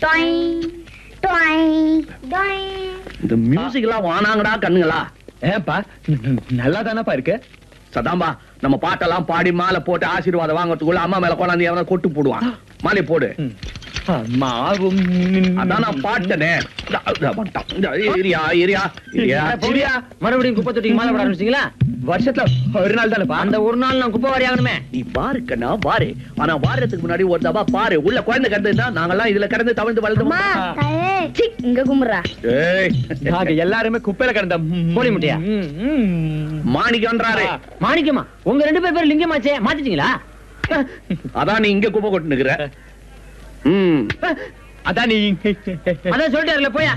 டொய் டொய் டொய் இந்த மியூசிக் எல்லாம் வானாங்கடா கண்ணுங்களா ஏப்பா நல்லா தானப்பா இருக்கு சதாம்பா நம்ம பாட்டெல்லாம் பாடி மாலை போட்டு ஆசீர்வாதம் வாங்கறதுக்குள்ள அம்மா மேல கொண்டாந்து எவனா கொட்டு போடுவான் மாலை போடு மாவும் அதான் நான் பாட்டனே இந்தா, இந்தா வந்துட்டான். இந்தா, ஏரியா ஏரியா ஏரியா சரியா மறுபடியும் குப்பை தொட்டிக்கு மாலை போட ஆரம்பிச்சிங்களா வருஷத்துல ஒரு நாள் தானேப்பா அந்த ஒரு நாள் நான் குப்பை வாரி ஆகணுமே நீ பாரு கண்ணா பாரு ஆனா வாரத்துக்கு முன்னாடி ஒரு தபா பாரு உள்ள குழந்தை கிடந்ததுன்னா நாங்கெல்லாம் இதுல கிடந்து தவழ்ந்து அம்மா வளர்ந்து தாயே சி இங்க கும்புறா ஏய் நாங்க எல்லாருமே குப்பையில கிடந்த கோழி முட்டையா? மாணிக்கன்றாரு மாணிக்கமா உங்க ரெண்டு பேர் பேர் லிங்கமாச்சே மாத்திட்டீங்களா அதான் நீ இங்க குப்பை கொட்டு நிக்கிற ம் அதான் நீ அதான் சொல்லிட்டாருல போயா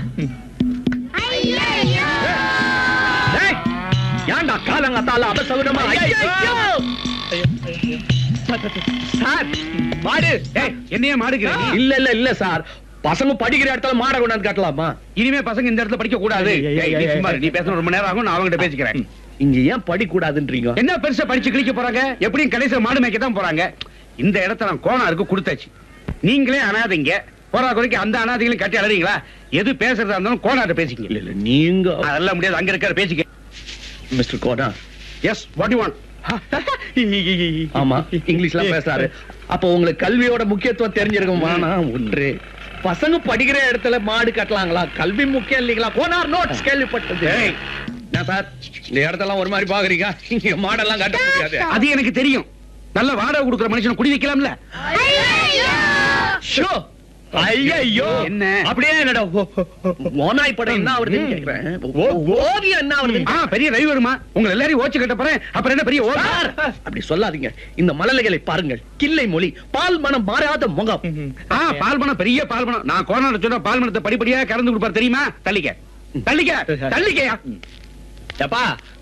டேய், ஏன்டா காலங்காத்தால அபசகுனமா ஐயையோ! சார் மாடு ஏய், என்னையே மாடுகிறேன் நீ? இல்ல இல்ல இல்ல சார் பசங்க படிக்கிற இடத்துல மாட கொண்டாந்து காட்டலாமா இனிமே பசங்க இந்த இடத்துல படிக்க கூடாது ஏய், ஏய், ஏய், நீ ஏய், சும்மா இரு. நீ பேசணும் ரொம்ப நேரம் ஆகும் நான் அவங்ககிட்ட பேசிக்கிறேன் இங்க ஏன் படிக்க கூடாதுன்றீங்க என்ன பெருசா படிச்சு கிழிக்க போறாங்க எப்படியும் கடைசியில மாடு மேய்க்க தான் போறாங்க இந்த இடத்த நான் கோணாருக்கு கொடுத்தாச்சு நீங்களே அனாதைங்க போறா குறைக்கு அந்த அனாதைகளையும் கட்டி அழறீங்களா எது பேசுறதா இருந்தாலும் கோணார்ட்ட பேசிக்கங்க இல்ல இல்ல நீங்க அதெல்லாம் முடியாது அங்க இருக்கிற பேசிக்க மிஸ்டர் கோனா எஸ் வாட் யூ வாண்ட் ஆமா இங்கிலீஷ்ல பேசுறாரு அப்ப உங்களுக்கு கல்வியோட முக்கியத்துவம் தெரிஞ்சிருக்குமானா ஒன்று பசங்க படிக்கிற இடத்துல மாடு கட்டலாங்களா கல்வி முக்கியம் இல்லைங்களா கோனார் நோட்ஸ் கேள்விப்பட்டது ஏய். என்ன சார் இந்த இடத்தெல்லாம் ஒரு மாதிரி பாக்குறீங்க இங்க மாடெல்லாம் கட்ட முடியாது அது எனக்கு தெரியும் நல்ல வாடகை கொடுக்குற மனுஷனை குடி வைக்கலாம்ல ஷோ ஐயோ என்ன? அப்படியே என்னடா ஓனாய் படம் என்ன வருதுன்னு கேக்குறேன் ஓ- ஓவியம் என்ன வருது ஆ பெரிய ரவிவருமா உங்க எல்லாரையும் ஓச்சு கட்ட போறேன் அப்புறம் என்ன பெரிய ஓவர் சார், அப்படி சொல்லாதீங்க இந்த மலலைகளை பாருங்கள் கிள்ளை மொழி பால் மனம் மாறாத முகம் ஆ பால்மணம் பெரிய பால்மணம் நான் கோணாட சொன்னா பால்மணத்தை படிப்படியா கறந்து கொடுப்பாரு தெரியுமா தள்ளிக்க தள்ளிக்க தள்ளிக்கயா எப்பா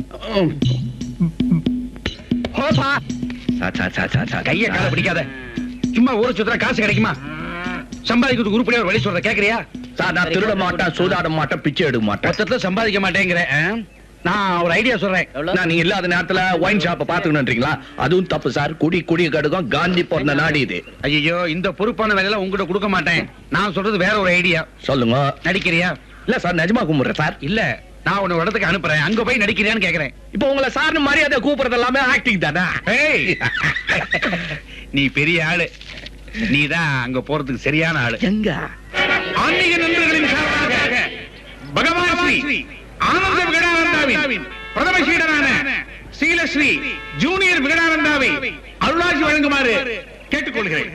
ஹோப்பா கைய கால பிடிக்காத சும்மா ஊரை சுத்துற காசு கிடைக்குமா சம்பாதிக்கிறதுக்கு உருப்படியா ஒரு வழி சொல்ற கேக்குறியா சார் நான் திருட மாட்டேன் சூதாட மாட்டேன் பிச்சை எடுக்க மாட்டேன் மொத்தத்துல சம்பாதிக்க மாட்டேங்கிறேன் ஆ? நான் ஒரு ஐடியா சொல்றேன் நான் நீங்க இல்லாத நேரத்துல ஒயின் ஷாப்ப பாத்துக்கணுன்றீங்களா அதுவும் தப்பு சார் குடி குடி கடுக்கும் காந்தி பிறந்த நாடு இது ஐயோ இந்த பொறுப்பான வேலையெல்லாம் உங்ககிட்ட கொடுக்க மாட்டேன் நான் சொல்றது வேற ஒரு ஐடியா சொல்லுங்க நடிக்கிறியா இல்ல சார் நிஜமா கும்பிடுறேன் சார் இல்ல நான் உன்னை ஒரு இடத்துக்கு அனுப்புறேன் அங்க போய் நடிக்கிறியான்னு கேக்குறேன் இப்போ உங்களை சார்னு மரியாதை கூப்பிடுறது எல்லாமே ஆக்டிங் தானே ஏய் நீ பெரிய ஆளு நீதான் அங்க போறதுக்கு சரியான ஆளு எங்க ஆன்மீக நண்பர்களின் சார்பாக பகவான் ஸ்ரீ ஆனந்த விகடானந்தாவின் பிரதம சீடரான சீலஸ்ரீ ஜூனியர் விகடானந்தாவை அருளாட்சி வழங்குமாறு கேட்டுக்கொள்கிறேன்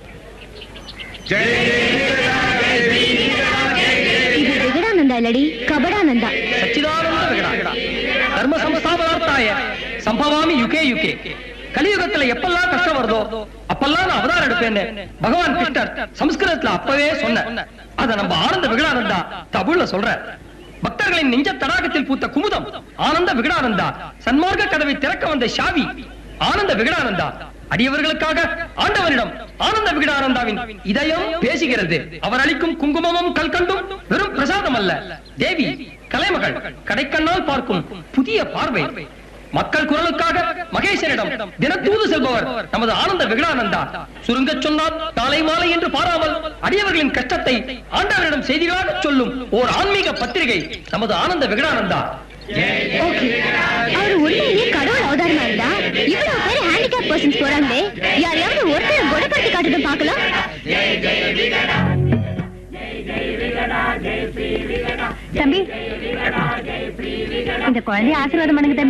இது விகடானந்தா இல்லடி கபடானந்தா சச்சிதானந்த விகடா தர்ம சமஸ்தாபனார்த்தாய சம்பவாமி யுகே யுகே கலியுகத்துல எப்பெல்லாம் கஷ்டம் வருதோ அப்பெல்லாம் நான் அவதாரம் எடுப்பேன்னு பகவான் கிருஷ்ணர் சமஸ்கிருதத்துல அப்பவே சொன்ன அத நம்ம ஆனந்த விகடானந்தா தமிழ்ல சொல்ற பக்தர்களின் நெஞ்ச தடாகத்தில் பூத்த குமுதம் ஆனந்த விகடானந்தா சன்மார்க்க கதவை திறக்க வந்த ஷாவி ஆனந்த விகடானந்தா அடியவர்களுக்காக ஆண்டவரிடம் ஆனந்த விகடானந்தாவின் இதயம் பேசுகிறது அவர் அளிக்கும் குங்குமமும் கல்கண்டும் வெறும் பிரசாதம் அல்ல தேவி கலைமகள் கடைக்கண்ணால் பார்க்கும் புதிய பார்வை மக்கள் குரலுக்காக மகேசனிடம் தினத்தூது செல்பவர் நமது ஆனந்த விகடானந்தா சுருங்க சொன்னால் காலை மாலை என்று பாராமல் அடியவர்களின் கஷ்டத்தை ஆண்டவரிடம் செய்திகளாக சொல்லும் ஓர் ஆன்மீக பத்திரிகை நமது ஆனந்த விகடானந்தா ஓகே அவர் உண்மையிலேயே கடவுள் அவதாரமா இருந்தா இவ்வளவு பேர் ஹேண்டிகேப் பர்சன்ஸ் போறாங்களே யாரையாவது ஒருத்தர் குணப்படுத்தி காட்டுறது பார்க்கலாம் தம்பி இந்த குழந்தைய ஆசீர்வாதம் பண்ணுங்க தம்பி